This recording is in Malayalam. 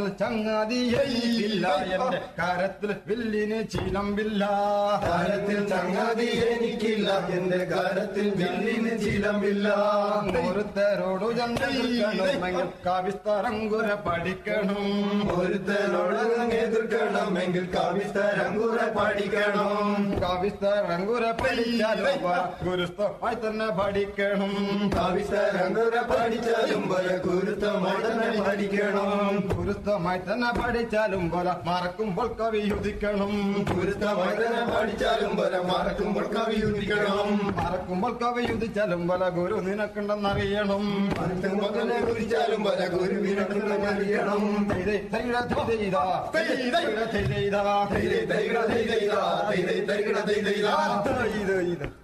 ചങ്ങാതിയില്ല എന്റെ കാരത്തിൽ വില്ലിന് ചീലമ്പില്ല കാലത്തിൽ ചങ്ങാതി എനിക്കില്ല എന്റെ കാലത്തിൽ വില്ലിന് ചിലമില്ല ഒരുത്തരോടു ചന്ദ്രമെങ്കിൽ കവിസ്തരങ്കുര പഠിക്കണം ഒരുത്തനോടകം എതിർക്കണമെങ്കിൽ കവിതരങ്കുറ പഠിക്കണം കവിസ്തരങ്കുര പഠിച്ചാലും ഗുരുസ്ഥമായി തന്നെ പഠിക്കണം കവിതരങ്കുറ പഠിച്ചാലും പോലെ ഗുരുത്തമായി തന്നെ പഠിക്കണം ഗുരുസ്ഥമായി തന്നെ പഠിച്ചാലും പോലെ മറക്കുമ്പോൾ കവി യുദിക്കണം ഗുരുത്തമായി തന്നെ പഠിച്ചാലും പോലെ മറക്കുമ്പോൾ കവി ഉദിക്കണം മറക്കുമ്പോൾ കവി യുദിച്ചാലും പോലെ ഗുരു നിനക്കുണ്ടെന്നറിയണം മകനെ കുറിച്ചാലും പോലെ ഗുരുവിനെ അറിയണം ചെയ്തേ, ചെയ്ത, ചെയ്താ, ചെയ്ത, ചെയ്താ, തൈ തൈ തൈ തൈ തൈ തൈ തൈ തൈ തൈ തൈ തൈ ഇത് ഇത്